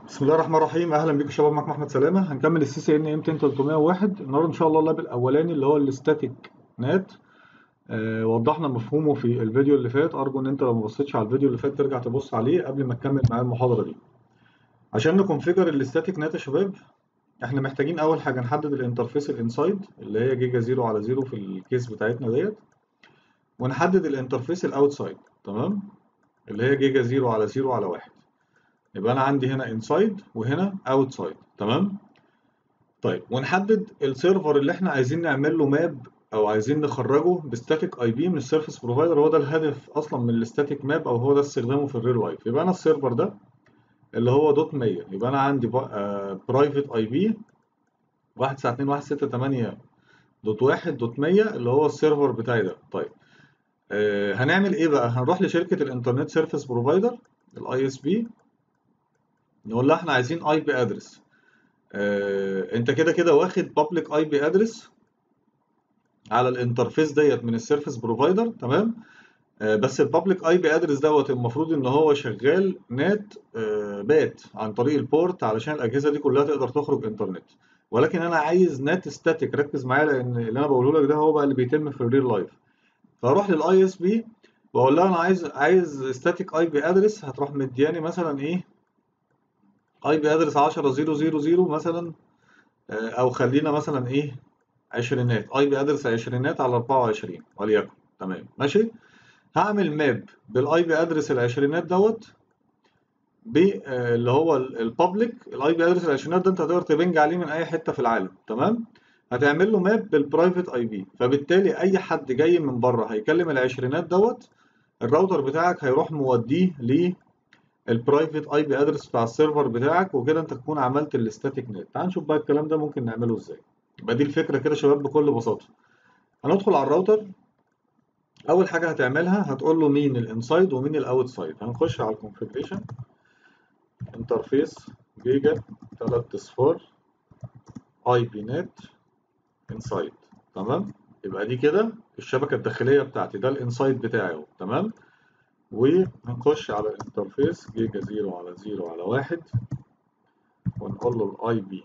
بسم الله الرحمن الرحيم اهلا بيكم شباب معاكم احمد سلامه هنكمل السي سي ان ام 10301 النهارده ان شاء الله اللاب الاولاني اللي هو الاستاتيك نات آه وضحنا مفهومه في الفيديو اللي فات ارجو ان انت لو ما بصيتش على الفيديو اللي فات ترجع تبص عليه قبل ما تكمل معايا المحاضره دي عشان نكونفيجر الاستاتيك نات يا شباب احنا محتاجين اول حاجه نحدد الانترفيس الانسايد اللي هي جيجا 0 على 0 في الكيس بتاعتنا ديت ونحدد الانترفيس الاوتسايد تمام اللي هي جيجا 0 على 0 على 1 يبقى انا عندي هنا انسايد وهنا اوتسايد تمام طيب ونحدد السيرفر اللي احنا عايزين نعمل له ماب او عايزين نخرجه بستاتيك اي بي من السيرفيس بروفايدر هو ده الهدف اصلا من الاستاتيك ماب او هو ده استخدامه في الريل لايف يبقى انا السيرفر ده اللي هو دوت 100 يبقى انا عندي برايفت اي بي 192.168 دوت 1 دوت 100 اللي هو السيرفر بتاعي ده طيب آه هنعمل ايه بقى هنروح لشركه الانترنت سيرفيس بروفايدر الاي اس بي نقول لها احنا عايزين اي بي ادرس اه انت كده كده واخد بابليك اي بي ادرس على الانترفيس ديت من السيرفيس بروفايدر تمام اه بس البابليك اي بي ادرس دوت المفروض ان هو شغال نات اه بات عن طريق البورت علشان الاجهزه دي كلها تقدر تخرج انترنت ولكن انا عايز نات ستاتيك ركز معايا لان اللي انا بقوله لك ده هو بقى اللي بيتم في الريل لايف فاروح للاي اس بي واقول لها انا عايز عايز ستاتيك اي بي ادرس هتروح مدياني مثلا ايه اي بي ادرس 10000 مثلا او خلينا مثلا ايه عشرينات اي بي ادرس عشرينات على 24 وليكن تمام ماشي هعمل ماب بالاي بي ادرس العشرينات دوت ب اللي هو البابليك الاي بي ادرس العشرينات ده انت هتقدر تبنج عليه من اي حته في العالم تمام هتعمل له ماب بالبرايفت اي بي فبالتالي اي حد جاي من بره هيكلم العشرينات دوت الراوتر بتاعك هيروح موديه ل البرايفت اي بي ادرس بتاع السيرفر بتاعك وكده انت تكون عملت الاستاتيك نت تعال نشوف بقى الكلام ده ممكن نعمله ازاي يبقى دي الفكره كده شباب بكل بساطه هندخل على الراوتر اول حاجه هتعملها هتقول له مين الانسايد ومين الاوتسايد هنخش على الكونفيجريشن انترفيس جيجا 3 اصفار اي بي نت انسايد تمام يبقى دي كده الشبكه الداخليه بتاعتي ده الانسايد بتاعي اهو تمام وهنخش على الانترفيس جيجا 0 على 0 على 1 ونقول له الاي بي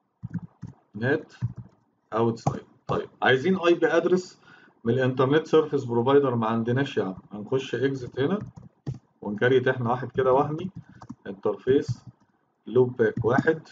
نت اوتسايد طيب عايزين اي بي ادرس من الانترنت سيرفيس بروفايدر ما عندناش يا عم هنخش اكزت هنا ونكريت احنا واحد كده وهمي انترفيس لوب باك واحد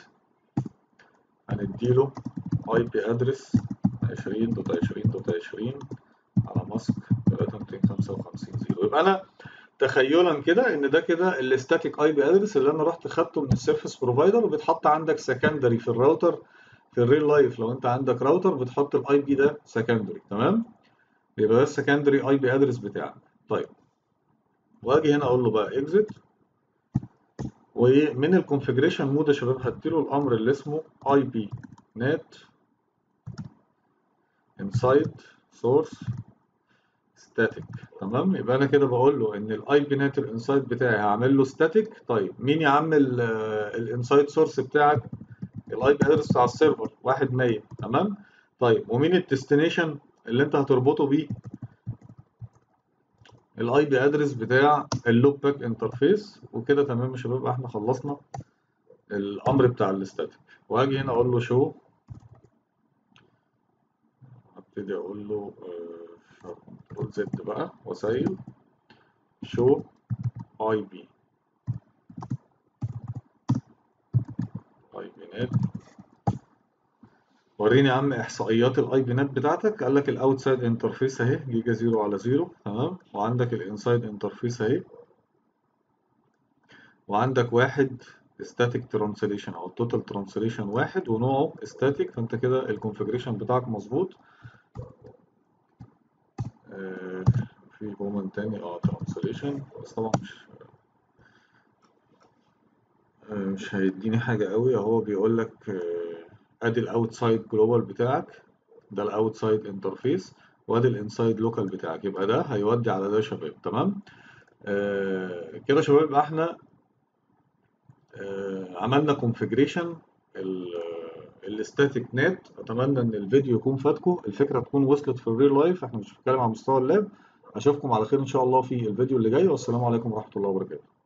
هنديله اي بي ادرس 20 دوت 20 دوت 20 على ماسك 3255 0 يبقى انا تخيلا كده ان ده كده الاستاتيك اي بي ادرس اللي انا رحت خدته من السيرفيس بروفايدر وبيتحط عندك سكندري في الراوتر في الريل لايف لو انت عندك راوتر بتحط الاي بي ده سكندري تمام يبقى ده السكندري اي بي ادرس بتاعك طيب واجي هنا اقول له بقى اكزit ومن الكونفيجريشن مود يا شباب هديله الامر اللي اسمه اي بي نت انسايد سورس ستاتيك تمام يبقى انا كده بقول له ان الاي بي نت الانسايد بتاعي هعمل له ستاتيك طيب مين يا عم الانسايد سورس بتاعك الاي بي ادرس بتاع السيرفر 1 100 تمام طيب ومين الديستنيشن اللي انت هتربطه بيه الاي بي ادرس بتاع اللوب باك انترفيس وكده تمام يا شباب احنا خلصنا الامر بتاع الاستاتيك وهاجي هنا اقول له شو هبتدي اقول له كنترول زد بقى وسيل شو اي بي اي بي نت وريني يا عم احصائيات الاي بي نت بتاعتك قال لك الاوتسايد انترفيس اهي جيجا 0 على 0 تمام وعندك الانسايد انترفيس اهي وعندك واحد static ترانسليشن او توتال ترانسليشن واحد ونوعه static فانت كده الكونفيجريشن بتاعك مظبوط آه في كومنت تاني اه ترانسليشن بس طبعا مش آه مش هيديني حاجة قوي هو بيقول لك آه ادي الاوتسايد جلوبال بتاعك ده الاوتسايد انترفيس وادي الانسايد لوكال بتاعك يبقى ده هيودي على ده يا شباب تمام آه كده يا شباب يبقى احنا آه عملنا كونفيجريشن الاستاتيك نت اتمنى ان الفيديو يكون فاتكم الفكره تكون وصلت في الريل لايف احنا مش بنتكلم على مستوى اللاب اشوفكم على خير ان شاء الله في الفيديو اللي جاي والسلام عليكم ورحمه الله وبركاته